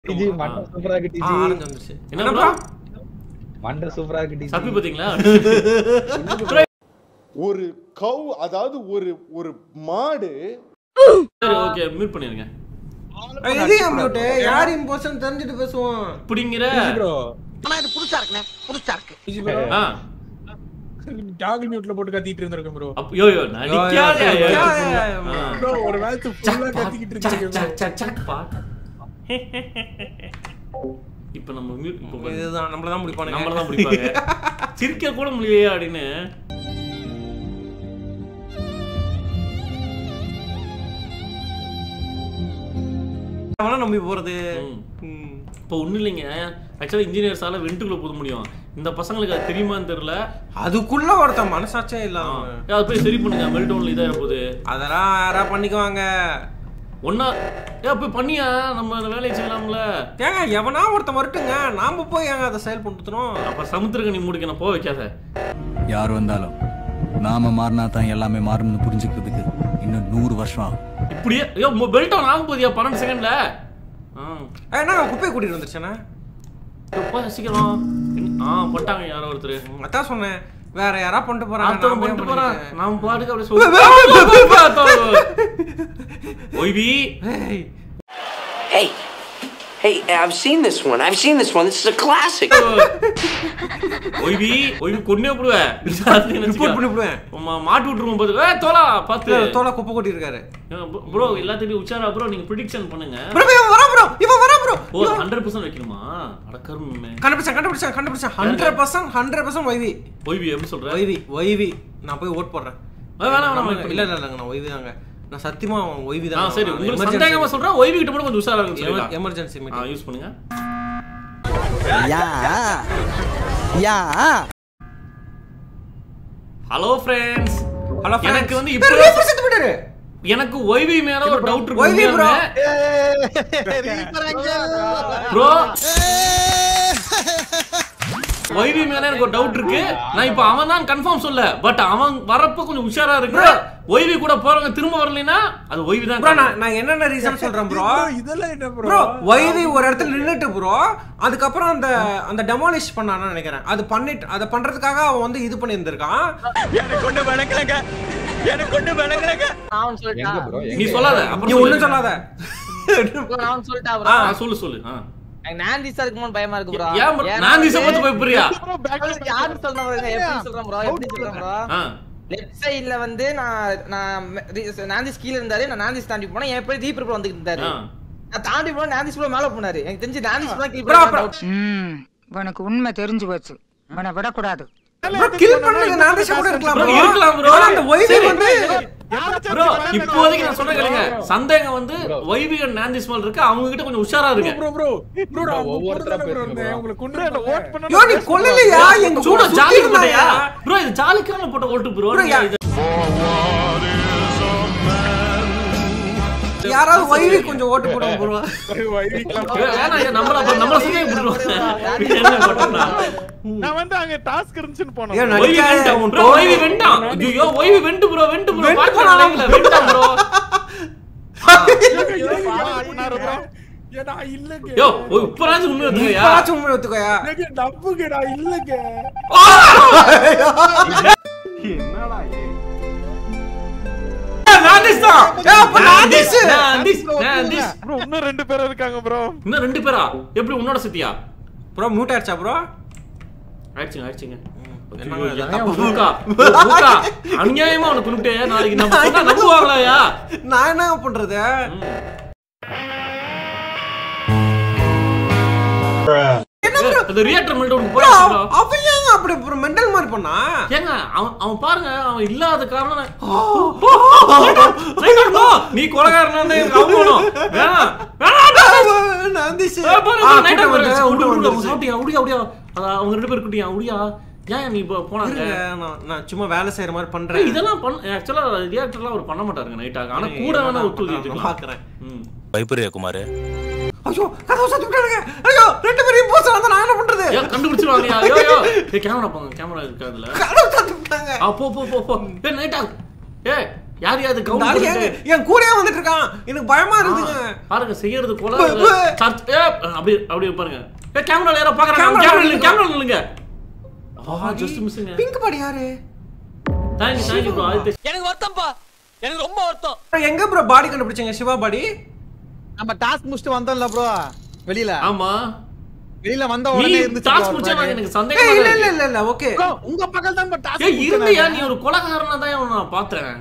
டிஜி மண்டை சூப்பரா இருக்கு ஆ, டிஜி ஆரஞ்சு வந்துருச்சு என்ன என்ன bro? bro? மண்டை சூப்பரா இருக்கு டிஜி சப்பி பாத்தீங்களா ஒரு கவ் அதாவது ஒரு ஒரு மாடு சரி ஓகே மியூட் பண்ணிருங்க ஏய், இது ஏன் mute? யார் imposter ன்னு தெரிஞ்சுட்டு பேசுவோம் இப்படிங்கிற ப்ரோ ஆனா இது புதுசா இருக்குண்ணே புதுசா இருக்கு டிஜி ப்ரோ ஆ டாகல் மியூட்ல போட்டு கத்திட்டு இருந்திருக்கேன் ப்ரோ அப்ப யோ யோ நடிக்காத யோ, யோ, யோ. யோ, யோ. ஆ. ப்ரோ ஒரு மேட்ச் ஃபுல்லா கத்திக்கிட்டு இருக்கீங்க சக், சக், சக், பா. இப்ப நம்ம மியூட் இப்ப பாருங்க. இதுதான் நம்மள தான் முடிப்பானுங்க நம்மள தான் பிடிப்பாங்க சிரிக்க கூட முடியலையே அப்படின்னு அவனா நம்பி போறது ம். ம். இப்போ ஒண்ணும் இல்லைங்க ஆக்சுவலா இன்ஜினியர்ஸால வென்ட்டுக்குள்ள போக முடியும் இந்த பசங்களுக்கு அது தெரியுமான்னு தெரியல அதுக்குள்ள ஒருத்தன் மனசாட்சியே ஆ. இல்லாம ஏய், அது போய் சரி பண்ணுங்க மெல்டவுன்ல இதாக போகுது அதெல்லாம் யாரா பண்ணிக்குவாங்க ஒன்னா ஏ போய் பண்ணியா நம்ம அந்த வேலையை செய்யலாம்ல ஏங்க எவனா ஒருத்தன் வரட்டுங்க நாம போய் ஏங்க அதை செயல் படுத்தணும் அப்ப சமுத்திரக்க நீ முடிக்க நான் போக வைக்காத யார் வந்தாலும் நாம மாறினா தான் எல்லாமே மாறும்னு புரிஞ்சுக்கிறதுக்கு இன்னும் நூறு வருஷம் ஆகும் இப்படியே ஐயோ பெல்ட் ஆன் ஆகும் போதியா பன்னெண்டு செகண்ட்ல ஆ ஏய், என்ன குப்பையை கூட்டிட்டு வந்துருச்சேண்ணா எப்பா சீக்கிரம் ஆ பட்டாங்க யாரோ ஒருத்தர் அதான் சொன்னேன் வேற யாரா பண்ணிட்டு போறாங்க அடுத்தவன் நாம ஏன் பண்ணிட்டு போறான் பண்ணிட்டு? நாம பாட்டுக்கு அப்படியே சொல்லி ஒய்வி ஏய், Hey, hey, I've seen this one. I've seen this one. This is a classic. YV YV கொன்னே போடுவேன் ரிப்போர்ட் பண்ணி விடுவேன் மாட்டு விட்டுருவோம் பார்த்து ஏ தோலா பார்த்து தோலை குப்பை கொட்டி இருக்காரு ப்ரோ எல்லாத்தையும் உச்சாரா ப்ரோ நீங்க ப்ரிடிக்ஷன் பண்ணுங்க bro, இவன் வரா ப்ரோ இவன் வரா ப்ரோ ஓ ஹண்ட்ரட் பர்சன்ட் வைக்கணுமா அடக்கருமே கண்டுபிடிச்சேன் கண்டுபிடிச்சேன் கண்டுபிடிச்சேன் hundred percent hundred percent YV YV எப்படி சொல்ற ஒய்வி ஒய்வி நான் போய் ஓட் போடுறேன் வேணாம், வேணாம், நம்ம- வேணாம். இல்ல இல்ல இல்லங்க நான் ஒய்வி தாங்க நான் சத்தியமா அவன் ஒய்வி ஆ தான் சரி உங்களுக்கு சந்தேகமா சொல்றேன் ஒய்வி கிட்ட மட்டும் கொஞ்சம் உஷாரா இருக்கு சொல்லலாம் எமர்ஜென்சி ஆ மீட்டிங் யூஸ் பண்ணுங்க ஹலோ ஃப்ரெண்ட்ஸ் ஹலோ எனக்கு வந்து இப்போ இப்போ செத்து போயிட்டாரு எனக்கு ஒய்வி மேல ஒரு டவுட் இருக்கு ஒய்வி bro. ப்ரோ ஒய்வி மேல எனக்கு ஒரு டவுட் இருக்கு நான் இப்போ அவன் தான் கன்ஃபார்ம் சொல்ல பட் அவன் வரப்ப கொஞ்சம் உஷாரா இருக்கு ஒய்வி கூட போறவங்க திரும்ப வரலைன்னா அது ஒய்வி தான் ப்ரோ நான் நான் என்னென்ன ரீசன் சொல்றேன் ப்ரோ இதெல்லாம் என்ன ப்ரோ ப்ரோ ஒய்வி ஒரு இடத்துல நின்னுட்டு ப்ரோ அதுக்கப்புறம் அந்த அந்த டெமாலிஷ் பண்ணான்னு நினைக்கிறேன் அது பண்ணிட்டு அதை பண்றதுக்காக அவன் வந்து இது பண்ணி இருந்திருக்கான் நான் சொல்லிட்டா எங்க ப்ரோ நீ சொல்லாத அப்புறம் நீ சொல்லு. ஒண்ணும் சொல்லாத நான் சொல்லிட்டா ஆ, bro சொல்லு சொல்லு ஆ. எனக்கு நாந்தி சார் இருக்குமோன்னு பயமா இருக்கு ப்ரோ ஏன் bro? நான் திசை பார்த்து பயப்படுறியா யாரு சொல்றேன் பாருங்க எப்படி சொல்றேன் ப்ரோ எப்படி சொல்றேன் ப்ரோ ஆ. லெஃப்ட் சைடுல வந்து நான் நான் நாந்திஸ் கீழ இருந்தாரு நான் நாந்திஸ் தாண்டி போனா என் எப்படி தீப் வந்துட்டு இருந்தாரு ஆ. நான் தாண்டி போனா நாந்திஸ் ப்ரோ மேல போனாரு எனக்கு தெரிஞ்சு நாந்திஸ் ப்ரோ கீழ Bro, bro. ம் உனக்கு உண்மை தெரிஞ்சு போச்சு உன்னை விடக்கூடாது ப்ரோ கில் பண்ணது நான் தான் கூட இருக்கலாம் Bro, bro இருக்கலாம் bro. ஆனா அந்த ஒய்வி சரி. வந்து ப்ரோ இப்போதைக்கு நான் சொல்றேன் கேளுங்க சந்தேகம் வந்து ஒய்விகன் நாந்தி ஸ்மெல் இருக்கு அவங்க கிட்ட கொஞ்சம் உஷாரா இருக்கு ப்ரோ ப்ரோ ப்ரோ நான் ஒவ்வொருத்தரா ஒவ்வொருத்தரா ப்ரோ பேசுங்க bro. உங்களை கொண்டு ஓட் பண்ண யோ நீ கொல்லலையா எங்க கூட சூடா சுத்தி ஜாலி இருந்தாயா போட்டயா ப்ரோ இது ஜாலிக்கான போட்ட ஓட்டு ப்ரோ Bro, யா- யாராவது ஒய்வி கொஞ்சம் ஓட்டு போடுங்க ப்ரோ வேணாம் ஐயா, நம்மள அப்ப நம்மள சுத்தே விட்டுருவோம் என்ன போட்டோம்னா நான் வந்து அங்க டாஸ்க் இருந்துச்சுன்னு போனேன் ஏன் ஒய்வி நடிக்காத, வெண்டாம் உன் ப்ரோ ஒய்வி வெண்டாம் ஐயோ ஒய்வி வெண்டு ப்ரோ வெண்டு ப்ரோ வெண்டு பாத்து போனாலும் லைவ்ல வெண்டாம் ப்ரோ ஏடா இல்லங்க யோ ஒய், இப்பராச்சும் உண்மை எடுத்துக்கயா இப்பலாச்சும் உண்மை ஒத்துக்கோயா எனக்கு நம்புங்கடா இல்லங்க நாந்திஸ் தான் ஏய், அப்ப நாந்திஸ். நாந்திஸ் நாந்திஸ் ப்ரோ இன்னும் ரெண்டு பேர் இருக்காங்க ப்ரோ இன்னும் ரெண்டு பேரா எப்படி உன்னோட சத்தியா ப்ரோ மியூட் ஆயிடுச்சா ப்ரோ ஆயிடுச்சுங்க ஆயிடுச்சுங்க என்னங்க ஐயோ, இது? தப்பு மூக்கா. ஓ, மூக்கா. அநியாயமா அவனை கொண்டுட்டே நாளைக்கு நம்ம சொன்னா நம்புவாங்களாயா நான் என்ன பண்றது அந்த ரியாக்டர் மெல்டவுன் bro, போய் அவன் ஏங்க அப்படி ப்ரோ மெண்டல் மாதிரி பண்ணா ஏங்க அவன் அவன் பாருங்க அவன் இல்லாத காரணம் நீ கொலகாரனா எனக்கு அவமானம் வேணாம் வேணாம் நந்திஷ் ஏய், பாரு, ஆ, night கூட்டம் out வந்துருச்சு, விடு, கூட்டம் விடு, வந்துருச்சு. சாப்பிட்டியா? உடியா, உடியா. அதான், அவங்க ரெண்டு பேரும் குட்டியா உடியா ஏன் நீ இப்போ போனாங்க இருங்க, நான் நான் சும்மா வேலை செய்யற மாதிரி ஏய், பண்றேன் இதெல்லாம் பண்ண ஆக்சுவலா ரியாக்டர்லாம் அவர் பண்ண மாட்டாருங்க நைட்டாக ஆனா கூட வேணா ஒத்து வச்சுக்கலாம் பாக்குறேன் ம் பயப்படுறியா குமார் ஐயோ கதவு சாத்தி விட்டானுங்க ஐயோ ரெண்டு பேரும் இம்போஸ்டர் வந்து நான் என்ன பண்றது ஏன் கண்டுபிடிச்சிருவாங்க ஐயோ ஐயோ ஏய் கேமரா போங்க கேமரா இருக்கு அதுல கதவு சாத்தி விட்டாங்க ஆ போ போ போ போ ஏய் நைட்டா ஏய் யார் யாரு இந்த ஆளு கவுண்ட் ஏன் என் கூடயே வந்துட்டு இருக்கான் எனக்கு பயமா இருக்குதுங்க பாருங்க செய்யறது கொலை பு, பு. சர்ச் ஏ, அப்படி அப்படி பாருங்க ஏ கேமரா யாரோ பாக்குறாங்க Camera கேமரா நில்லுங்க. கேமரா நில்லுங்க ஆ ஜஸ்ட் மிஸ்ஸிங்க பிங்க் பாடி யாரு thank you thank you bro Aditya எனக்கு வருத்தம்ப்பா எனக்கு ரொம்ப வருத்தம் அப்புறம் எங்க ப்ரோ பாடி கண்டுபிடிச்சீங்க சிவா பாடி நம்ம டாஸ்க் முடிச்சுட்டு வந்தோம்ல ப்ரோ வெளியில ஆமா வெளியில வந்த நீ உடனே இருந்துச்சு டாஸ்க் bro, முடிச்சா flag. எனக்கு ஏய், சந்தேகமா இல்ல தான் இல்ல இருக்கு இல்ல இல்ல ஓகே Bro, உங்க பக்கத்துல தான் bro task ஏய் இருந்தியா கொடுத்தேன் நீ ஒரு கொலகாரனா தான் இவனை நான் பார்த்தேன்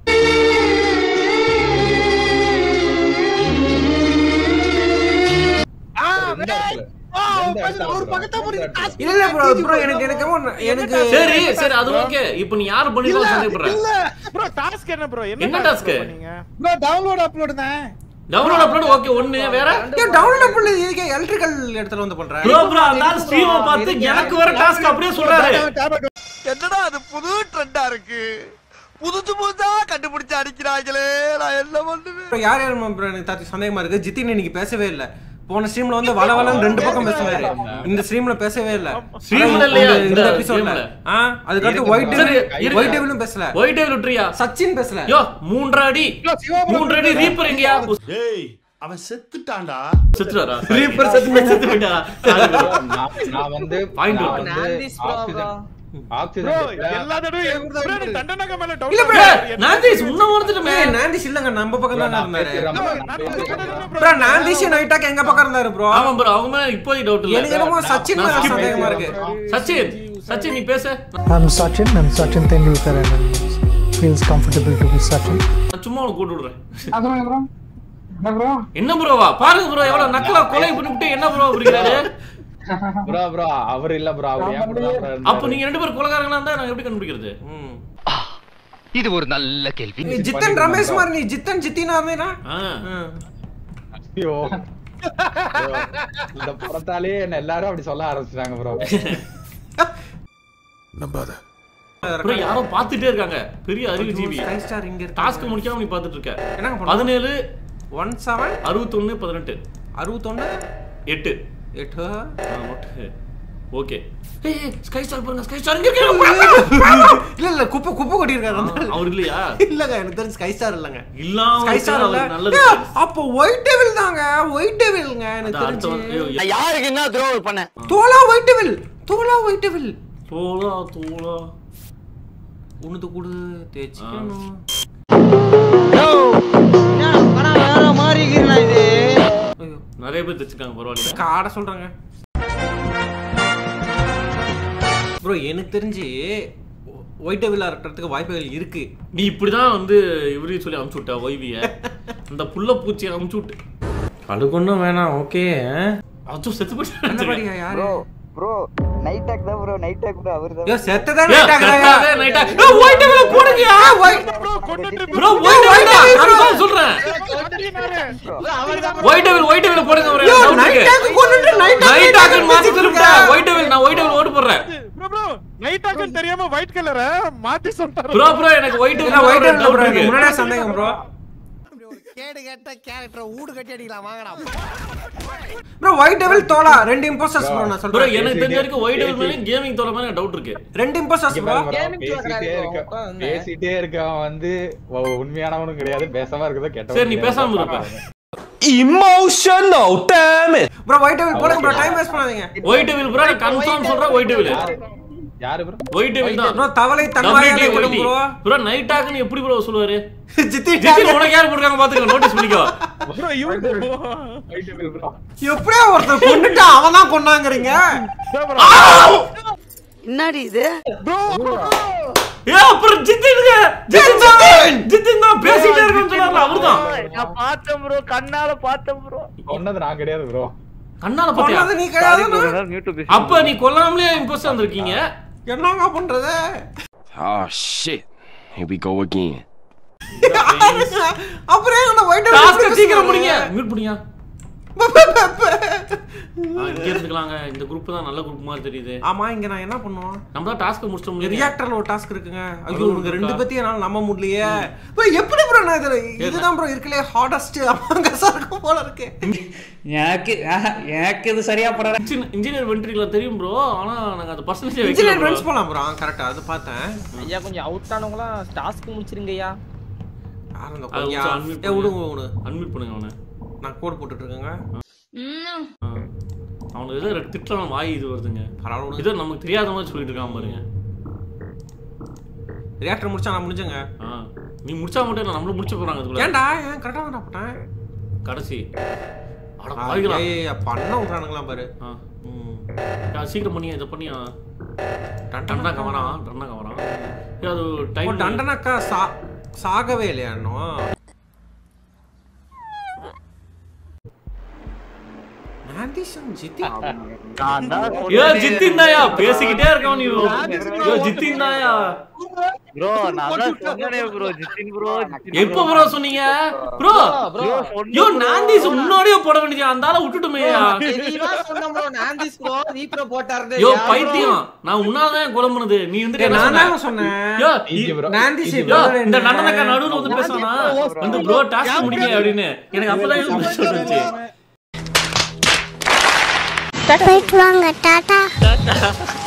ஆ, எந்த டேய். இடத்துல? ஆ, எந்த பக்கத்துல இடத்துல ஒரு bro? பக்கத்துல ஒரு எந்த task இல்ல இல்ல ப்ரோ ப்ரோ எனக்கு எனக்கு என்னமோ எனக்கு சரி சரி அது ஓகே இப்போ நீ யாரு இல்ல, பண்ணிருக்க சந்தேகப்படுற இல்ல. ப்ரோ டாஸ்க் என்ன ப்ரோ என்ன என்ன task? டாஸ்க் பண்ணீங்க bro, download upload தான். டவுன்லோட் அப்லோட் ஓகே ஒண்ணு வேற ஏன் டவுன்லோட் பண்ணி இதுக்கே எலக்ட்ரிக்கல் இடத்துல வந்து பண்றேன் ப்ரோ ப்ரோ அந்த ஸ்ட்ரீமை பார்த்து எனக்கு வர டாஸ்க் அப்படியே சொல்றாரு tablet என்னடா அது புது ட்ரெண்டா இருக்கு புதுசு புதுசா கண்டுபிடிச்சு அடிக்கிறாங்களே நான் என்ன பண்ணுவேன் ப்ரோ யார் யார் ப்ரோ எனக்கு தாத்தி சந்தேகமா இருக்கு ஜித்தின் இன்னைக்கு பேசவே இல்ல போன ஸ்ட்ரீம்ல வந்து வள வளன்னு ரெண்டு பக்கம் பேசுவாரு இந்த ஸ்ட்ரீம்ல பேசவே இல்ல Streamல இல்லையா? இந்த- இந்த இந்த எபிசோட்ல streamல. ஆ அதுக்கடுத்து ஒயிட் சரி, இருக்கு. ஒயிட் டேபிளும் பேசல ஒயிட் டேவில் விட்டுறியா சச்சின் பேசல யோ மூன்றரை அடி மூன்றரை அடி ரீப்பர் எங்கயா ஏய் அவன் செத்துட்டான்டா செத்துறாரா ரீப்பர் செத்து செத்து போயிட்டாரா நான் நான் வந்து Point நான் out. வந்து நான்திஸ் bro, ஆக்சிஜன் ப்ரோ ஆக்சிஜன் எல்லா தடவையும் bro, எனக்கு தண்டனக மேல டவுட் இல்ல bro, நாந்தேஷ் உன்ன மறந்துட்டுமே ஏய் நாந்திஷ் இல்லங்க நம்ம பக்கம் தான் இருந்தாரு bro ப்ரோ நாந்திஷ் நைட்டாக் எங்க பக்கம் இருந்தாரு ப்ரோ ஆமா ப்ரோ அவங்க மேல இப்போதைக்கு டவுட் இல்ல எனக்கு என்னமோ சச்சின் நான் மேல skip சந்தேகமா இருக்கு சச்சின் சச்சின் நீ பேசு I'm Sachin. I'm Sachin Tendulkar, and it feels comfortable to be Sachin. நான் சும்மா உனக்கு கூட்டு விடுறேன் என்ன ப்ரோவா பாருங்க ப்ரோ எவ்வளவு நக்கலா கொலை பண்ணிவிட்டு என்ன ப்ரோ அப்படிங்கிறாரு ப்ரோ ப்ரோ அவர் இல்ல ப்ரோ அவர் ஏன் கூட தான் bro இருந்தாரு. அப்ப நீங்க ரெண்டு பேரும் கொலைகாரங்களா இருந்தா நான் எப்படி கண்டுபிடிக்கிறது ம். இது ஒரு நல்ல கேள்வி நீ ஜித்தன் ரமேஷ் மாதிரி நீ ஜித்தன் ஜித்தினா இருந்தீனா ஆ. ஐயோ Bro, இந்த படத்தாலே என்ன எல்லாரும் அப்படி சொல்ல ஆரம்பிச்சிட்டாங்க ப்ரோ ப்ரோ யாரோ பாத்துட்டே இருக்காங்க பெரிய அறிவு ஜீவி ஃபைவ் ஸ்டார் இங்க இருக்கு டாஸ்க் முடிக்காம நீ பாத்துட்டு இருக்க என்னங்க பண்ணணும் பதினேழு ஒன் செவன் அறுபத்தொன்னு பதினெட்டு அறுபத்தொன்னு எட்டு எட்டு ஓகே ஸ்கை ஸ்டார் பாருங்க ஸ்கை ஸ்டார் இங்க இருக்காரு. இல்ல இல்ல குப்பை குப்பை கொட்டியிருக்காரு அந்த ஆளு. அவர் இல்லையா இல்லங்க எனக்கு தெரிஞ்சு ஸ்கை ஸ்டார் இல்லங்க இல்லாம ஸ்கை ஸ்டார் இல்ல அவருக்கு நல்லது ஏய், அப்போ ஒயிட் டெவில் தாங்க ஒயிட் டெவில்ங்க எனக்கு அது அடுத்த தெரிஞ்சு ஐயோ, நான் யாருக்கு என்ன துரோகம் பண்ணேன் தோலா ஒயிட் டெவில் தோலா ஒயிட் டெவில் தோலா தோலா உனது கூட தேய்ச்சிக்கணும் படம் வேற மாதிரி இருக்கிறா இது ஐயோ நிறைய பேர் தைச்சிருக்காங்க பரவாயில்ல காட சொல்றாங்க ப்ரோ எனக்கு தெரிஞ்சு ஒயிட் டெவிலா இருக்கிறதுக்கு வாய்ப்புகள் இருக்கு நீ இப்படிதான் வந்து இவரையும் சொல்லி அமுச்சு விட்ட ஒய்விய அந்த புள்ள பூச்சியை அமுச்சு விட்டு அதுக்கு ஒன்றும் வேணாம் ஓகே அச்சோ செத்து அந்த போயிட்டு படியா யாரு ப்ரோ நைட் டாக் தான் ப்ரோ நைட் டாக் ப்ரோ அவர்தான் யோ செத்ததா ஏய், செத்தாதே night ஆ- ஏய், white devil அ போடுங்கயா. Bro, white devil தான். confirm சொல்றேன். White devil, white devil அ போடுங்க ஒரு யோ doubt நைட் இருக்கு. டாக் கொன்னுட்டு நைட் Night hawk ன்னு மாத்தி சொல்லிவிட்டேன். White devil, நான் white devil ஓட்டு போடுறேன். ப்ரோ ப்ரோ நைட் டாக்னு தெரியாம ஒயிட் கலரை மாத்தி சொல்றாரு Bro, bro, எனக்கு white devil இல்ல மேல ஒயிட் ஒரு டெவில் doubt ப்ரோ இருக்கு. முன்னாடியே சந்தேகம் ப்ரோ கேடு கேட்ட கேரக்டர் ஊடு கட்டி அடிக்கலாம் வாங்கடா ப்ரோ ஒயிட் டெவில் தோலா ரெண்டு இம்போஸ்டர்ஸ் ப்ரோ நான் Bro, சொல்றேன் எனக்கு தெரிஞ்ச வரைக்கும் white devil மேலயும் gaming தோலை மேலயும் doubt இருக்கு. ரெண்டு இம்போஸ்டர்ஸ் இங்க ப்ரோ பாரு bro, Gaming பேசிட்டே சொல்றாரு இருக்க bro, உட்காந்து. பேசிட்டே இருக்கவன் வந்து ஒ- உண்மையானவனும் கிடையாது பேசாம இருக்கிறதோ கெட்டவனும் சரி, நீ கிடையாது. பேசாம இருப்ப. Emotional damn bro White Devil போடுங்க ப்ரோ டைம் வேஸ்ட் பண்ணாதீங்க White devil bro, நான் confirm சொல்றேன் white devil. யாரு யாரு ப்ரோ White devil தான். ப்ரோ தவளை தன்வாயாலே WT, விடும் ப்ரோ Bro, night hawk ன்னு எப்படி bro சொல்லுவாரு? ஜித்தி ஜித்தின் உனக்கு யார் போட்டிருக்காங்க பாத்துக்கோ, notice பண்ணிக்கோ. ப்ரோ இவரு ப்ரோ எப்படியா ஒருத்தர் கொண்டுட்டா அவன் தான் கொண்டாங்கறீங்க என்னடி இது ஏய், அப்புறம் ஜித்தினுங்க. ஜித்தின் தான். ஜித்தின் தான் பேசிட்டே இருக்கணும்னு சொன்னார்ல, அவர்தான். நான் பார்த்தேன் ப்ரோ கண்ணால பார்த்தேன் ப்ரோ கொன்னது நான் கிடையாது ப்ரோ கண்ணால பாத்தியா? கொன்னது நீ கிடையாது அப்ப நீ கொல்லாமலே இம்போஸ்ட் வந்திருக்கீங்க என்னங்க பண்றது Oh shit. Here we go again. அப்புறம் ஏன் அந்த ஒயிட் டாஸ்க் சீக்கிரம் முடிங்க மியூட் பண்ணியா இங்க இருந்துக்கலாங்க இந்த குரூப் தான் நல்ல குரூப் மாதிரி தெரியுது ஆமா இங்க நான் என்ன பண்ணுவோம் நம்ம தான் டாஸ்க் முடிச்சிட்டோம் இல்லையா? ரியாக்டர்ல ஒரு டாஸ்க் இருக்குங்க ஐயோ அதுவும் உங்க ரெண்டு இருக்கா? பத்தி என்னால நம்ப முடியலையே bro, எப்படி ப்ரோ நான் இதுல இதுதான் ப்ரோ இருக்கலே ஹார்டஸ்ட் அமங்கஸா இருக்கும் போல இருக்கு எனக்கு எனக்கு இது சரியா படல இன்ஜினியர் வென்ட்ரிகுல தெரியும் ப்ரோ ஆனா நாங்க அந்த பர்சன்டேஜ் இன்ஜினியர் வைக்கல ஃப்ரெண்ட்ஸ் போலாம் ப்ரோ கரெக்டா அது பார்த்தேன் ஐயா கொஞ்சம் அவுட் ஆனவங்களாம் டாஸ்க் முடிச்சிருங்க ஐயா யார் அந்த அது கொய்யா? கொஞ்சம் unmute ஏய், விடுங்க, பண்ணுங்க. விடுங்க. unmute பண்ணுங்க அவனை. நான் கோட் போட்டுட்டு இருக்கேங்க ஆ. அவனுக்கு ஏதோ ரெண்டு திட்டலாம் வாய் இது வருதுங்க பரவாயில்ல விடுங்க. ஏதோ நமக்கு தெரியாத மாதிரி சொல்லிட்டு இருக்கான் பாருங்க ரியாக்டர் முடிச்சா நான் முடிஞ்சேங்க ஆ. நீ முடிச்சா மட்டும் இல்லை நம்மளும் முடிச்சு போறாங்க அதுக்குள்ள ஏன்டா ஏன் கரெக்டாக தான் போட்டேன் கடைசி அட பாவிகளா. பண்ண விட்றானுங்களாம் பாரு ஆ. யா, சீக்கிரம் பண்ணியா இதை பண்ணியா டண்டனா கவரான் டண்டனா கவரான் ஏய், அது ஓ, டைம் தண்டனக்கா சா சாகவே இல்லையா இன்னும் நாந்தீஷம் ஜித்தி ஏ ஜித்தின் தாயா பேசிக்கிட்டே இருக்கான் நீ ஏ ஜித்தின் தாயா ப்ரோ நான் தான் சொன்னனே ப்ரோ ஜித்தின் ப்ரோ எப்ப ப்ரோ சொன்னீங்க ப்ரோ யோ நாந்தீஸ் முன்னாடியே போட வேண்டியது அந்த ஆளை விட்டுட்டுமேயா தெளிவா சொன்னேன் bro, நான்திஸ் bro, நீ bro போட்டாருன்னு. யோ யா bro? பைத்தியம் நான் உன்னாலதான் குழம்புனது நீ வந்துட்டு ஏய், என்ன நான் சொன்ன? தான் சொன்னேன். யோ, ஈஸி இ- bro. நான்திஸ் யோ, bro, இந்த என்ன? நண்டனக்கா நடுவுல வந்து பேசுவானா வந்து ப்ரோ டாஸ்க் முடிங்க அப்படின்னு எனக்கு அப்பதான் யோசிச்சு சொல்லுச்சு போயிட்டு வாங்க டாடா